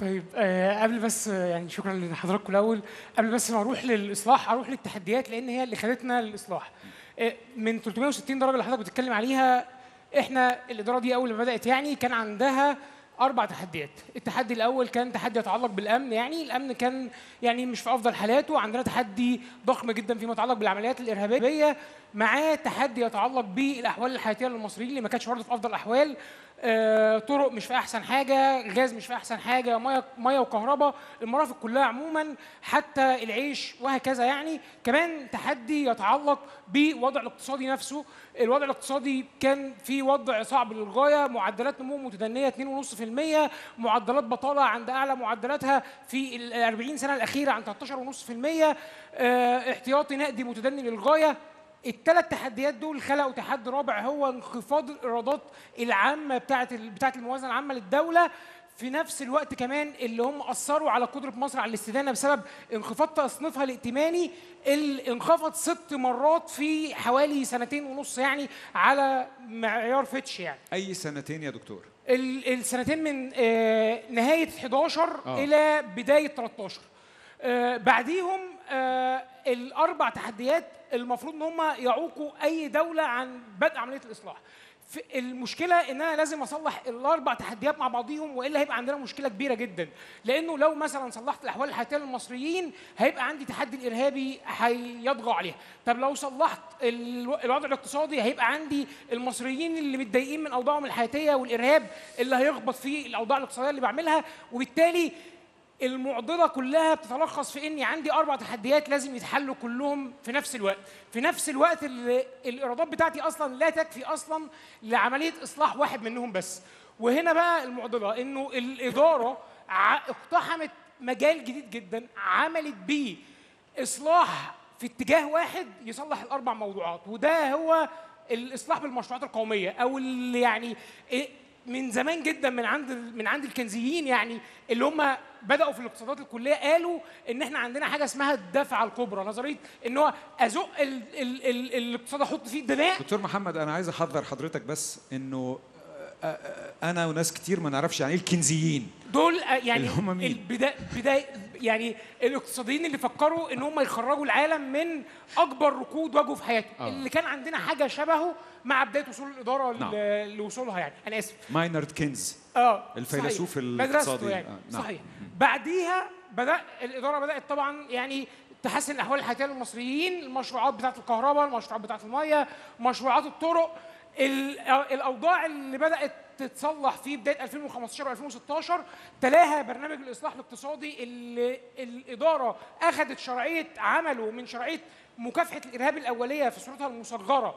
طيب آه قبل بس آه، يعني شكرا لحضراتكم الاول قبل بس ما اروح للاصلاح اروح للتحديات لان هي اللي خدتنا للاصلاح آه من 360 درجه اللي حضرتك بتتكلم عليها احنا الاداره دي اول ما بدات يعني كان عندها اربع تحديات التحدي الاول كان تحدي يتعلق بالامن يعني الامن كان يعني مش في افضل حالاته عندنا تحدي ضخم جدا فيما يتعلق بالعمليات الارهابيه معاه تحدي يتعلق بالاحوال الحياتيه للمصريين اللي ما كانتش برضه في افضل الاحوال آه، طرق مش في احسن حاجه غاز مش في احسن حاجه ميه ميه وكهرباء المرافق كلها عموما حتى العيش وهكذا يعني كمان تحدي يتعلق بالوضع الاقتصادي نفسه الوضع الاقتصادي كان في وضع صعب للغايه معدلات نمو متدنيه 2.5% معدلات بطاله عند اعلى معدلاتها في ال 40 سنه الاخيره عن 13.5% آه، احتياطي نقدي متدني للغايه الثلاث تحديات دول خلقوا تحدي رابع هو انخفاض الايرادات العامه بتاعه ال- بتاعه الموازنه العامه للدوله في نفس الوقت كمان اللي هم اثروا على قدره مصر على الاستدانه بسبب انخفاض تصنيفها الائتماني اللي انخفض ست مرات في حوالي سنتين ونص يعني على معيار فيتش يعني اي سنتين يا دكتور ال- السنتين من آه، نهايه 11 آه. الى بدايه 13 آه، بعديهم آه، الاربع تحديات المفروض ان هم يعوقوا اي دوله عن بدء عمليه الاصلاح في- المشكله ان انا لازم اصلح الاربع تحديات مع بعضيهم والا هيبقى عندنا مشكله كبيره جدا لانه لو مثلا صلحت الاحوال الحياتيه للمصريين هيبقى عندي تحدي الارهابي هيطغى عليها طب لو صلحت الو- الوضع الاقتصادي هيبقى عندي المصريين اللي متضايقين من اوضاعهم الحياتيه والارهاب اللي هيخبط في الاوضاع الاقتصاديه اللي بعملها وبالتالي المعضله كلها بتتلخص في اني عندي اربع تحديات لازم يتحلوا كلهم في نفس الوقت في نفس الوقت اللي الايرادات بتاعتي اصلا لا تكفي اصلا لعمليه اصلاح واحد منهم بس وهنا بقى المعضله انه الاداره ع- اقتحمت مجال جديد جدا عملت بيه اصلاح في اتجاه واحد يصلح الاربع موضوعات وده هو الاصلاح بالمشروعات القوميه او اللي يعني إيه من زمان جدا من عند من عند الكنزيين يعني اللي هم بداوا في الاقتصادات الكليه قالوا ان احنا عندنا حاجه اسمها الدفعه الكبرى نظريه ان هو ازق ال ال ال الاقتصاد احط فيه الدماء دكتور محمد انا عايز احذر حضرتك بس انه آه، آه، انا وناس كتير ما نعرفش يعني ايه الكنزيين دول آه، يعني اللي هم مين؟ البدا بداية يعني الاقتصاديين اللي فكروا ان هم يخرجوا العالم من اكبر ركود واجهه في حياته آه. اللي كان عندنا حاجه شبهه مع بدايه وصول الاداره نعم. ل- لوصولها يعني انا اسف ماينارد كينز اه الفيلسوف صحيح. الاقتصادي. مدرسته يعني آه، نعم. صحيح بعديها بدا الاداره بدات طبعا يعني تحسن الاحوال الحياتيه للمصريين المشروعات بتاعه الكهرباء المشروعات بتاعه الميه مشروعات الطرق ال- الاوضاع اللي بدات تتصلح في بدايه 2015 و2016 تلاها برنامج الاصلاح الاقتصادي اللي الاداره اخذت شرعيه عمله من شرعيه مكافحه الارهاب الاوليه في صورتها المصغره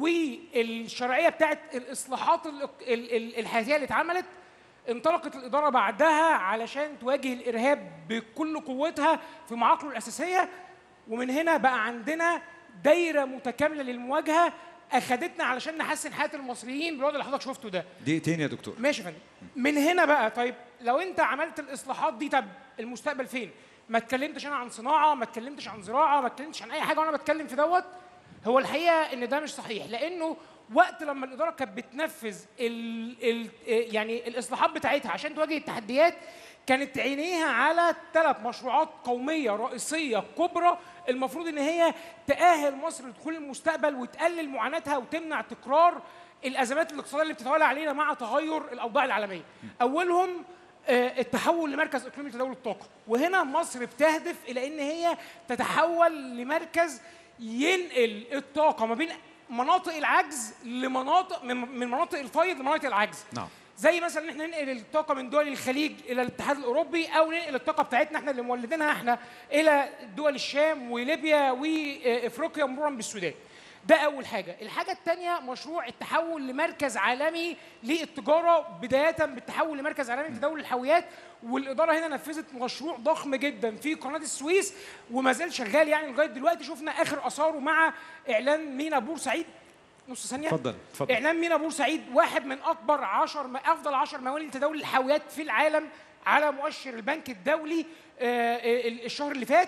والشرعيه بتاعت الاصلاحات ال- ال- ال- الحياتيه اللي اتعملت انطلقت الاداره بعدها علشان تواجه الارهاب بكل قوتها في معاقله الاساسيه ومن هنا بقى عندنا دايره متكامله للمواجهه اخدتنا علشان نحسن حياه المصريين بالوضع اللي حضرتك شفته ده دقيقتين يا دكتور ماشي يا فندم من هنا بقى طيب لو انت عملت الاصلاحات دي طب المستقبل فين ما اتكلمتش انا عن صناعه ما اتكلمتش عن زراعه ما اتكلمتش عن اي حاجه وانا بتكلم في دوت هو الحقيقه ان ده مش صحيح لانه وقت لما الاداره كانت بتنفذ ال ال يعني الاصلاحات بتاعتها عشان تواجه التحديات كانت عينيها على ثلاث مشروعات قوميه رئيسيه كبرى المفروض ان هي تاهل مصر لدخول المستقبل وتقلل معاناتها وتمنع تكرار الازمات الاقتصاديه اللي بتتوالى علينا مع تغير الاوضاع العالميه اولهم آه، التحول لمركز اقليمي لتداول الطاقه وهنا مصر بتهدف الى ان هي تتحول لمركز ينقل الطاقه ما بين مناطق العجز لمناطق من من مناطق الفيض لمناطق العجز نعم زي مثلا ان احنا ننقل الطاقه من دول الخليج الى الاتحاد الاوروبي او ننقل الطاقه بتاعتنا احنا اللي مولدينها احنا الى دول الشام وليبيا وافريقيا مرورا بالسودان ده اول حاجه الحاجه الثانيه مشروع التحول لمركز عالمي للتجاره بدايه بالتحول لمركز عالمي لتداول الحاويات والاداره هنا نفذت مشروع ضخم جدا في قناه السويس وما زال شغال يعني لغايه دلوقتي شفنا اخر اثاره مع اعلان مينا بورسعيد نص ثانيه اتفضل اتفضل اعلان مينا بورسعيد واحد من اكبر 10 افضل 10 موانئ تداول الحاويات في العالم على مؤشر البنك الدولي آه، آه، الشهر اللي فات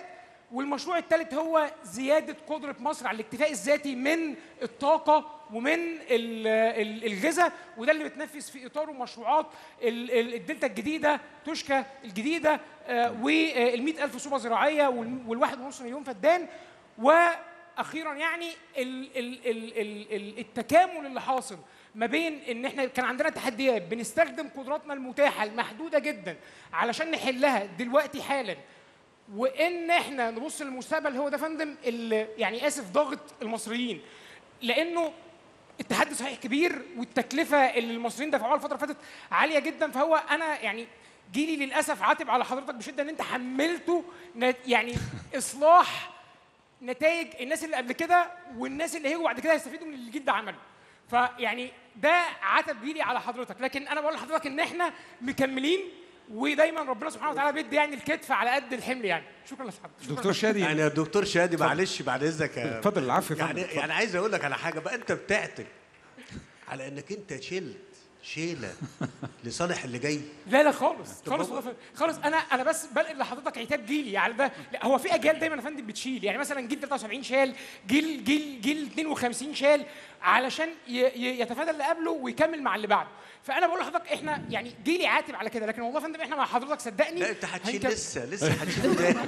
والمشروع الثالث هو زياده قدره مصر على الاكتفاء الذاتي من الطاقه ومن ال- ال- الغذاء وده اللي بتنفذ في اطاره مشروعات ال- ال- الدلتا الجديده توشكا الجديده وال ألف صوبه زراعيه والواحد ونص مليون فدان واخيرا يعني ال ال ال ال ال التكامل اللي حاصل ما بين ان احنا كان عندنا تحديات بنستخدم قدراتنا المتاحه المحدوده جدا علشان نحلها دلوقتي حالا وان احنا نبص للمستقبل هو ده يا فندم اللي يعني اسف ضاغط المصريين لانه التحدي صحيح كبير والتكلفه اللي المصريين دفعوها الفتره اللي فاتت عاليه جدا فهو انا يعني جيلي للاسف عاتب على حضرتك بشده ان انت حملته نت- يعني اصلاح نتائج الناس اللي قبل كده والناس اللي هيجوا بعد كده هيستفيدوا من اللي الجيل ده عمله فيعني ده عتب جيلي على حضرتك لكن انا بقول لحضرتك ان احنا مكملين ودايما ربنا سبحانه وتعالى بيدي يعني الكتف على قد الحمل يعني شكرا لحضرتك شكراً دكتور شادي يعني يا دكتور شادي معلش بعد اذنك يا- اتفضل العفو يا يعني فندم اتفضل. يعني عايز اقول لك على حاجه بقى انت بتعتب على انك انت شلت شيله لصالح اللي جاي لا لا خالص طب خالص هو- والله خالص انا انا بس بنقل لحضرتك عتاب جيلي يعني ده لا هو في اجيال دايما يا فندم بتشيل يعني مثلا جيل 73 شال جيل جيل جيل 52 شال علشان ي- ي- يتفادى اللي قبله ويكمل مع اللي بعده فانا بقول لحضرتك احنا يعني جيلي عاتب على كده لكن والله يا فندم احنا مع حضرتك صدقني لا انت هتشيل هنكمل. لسه لسه هتشيل تاني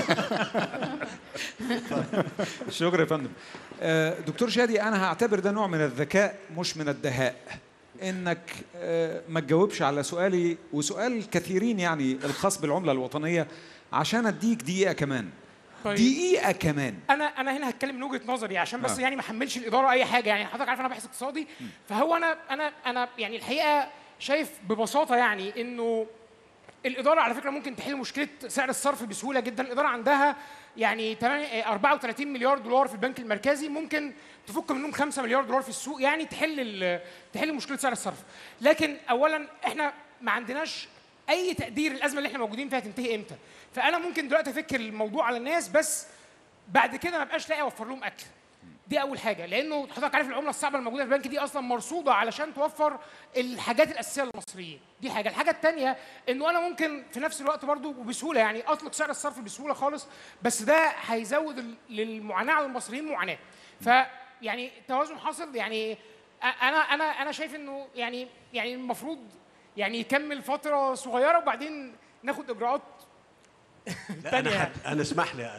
شكرا يا فندم آه، دكتور شادي انا هعتبر ده نوع من الذكاء مش من الدهاء انك آه، ما تجاوبش على سؤالي وسؤال كثيرين يعني الخاص بالعمله الوطنيه عشان اديك دقيقه كمان طيب. دقيقه كمان انا انا هنا هتكلم من وجهه نظري عشان بس آه. يعني ما احملش الاداره اي حاجه يعني حضرتك عارف انا باحث اقتصادي فهو انا انا انا يعني الحقيقه شايف ببساطه يعني انه الاداره على فكره ممكن تحل مشكله سعر الصرف بسهوله جدا الاداره عندها يعني 8 34 مليار دولار في البنك المركزي ممكن تفك منهم 5 مليار دولار في السوق يعني تحل ال- تحل مشكله سعر الصرف لكن اولا احنا ما عندناش اي تقدير الازمه اللي احنا موجودين فيها تنتهي امتى فانا ممكن دلوقتي افك الموضوع على الناس بس بعد كده ما بقاش لاقي اوفر لهم اكل دي اول حاجه لانه حضرتك عارف العمله الصعبه الموجوده في البنك دي اصلا مرصوده علشان توفر الحاجات الاساسيه للمصريين دي حاجه الحاجه الثانيه انه انا ممكن في نفس الوقت برضو وبسهوله يعني اطلق سعر الصرف بسهوله خالص بس ده هيزود ال- للمعاناه على المصريين معاناه فيعني التوازن حاصل يعني أ- انا انا انا شايف انه يعني يعني المفروض يعني يكمل فتره صغيره وبعدين ناخد اجراءات لا تانية انا يعني. هت- انا اسمح لي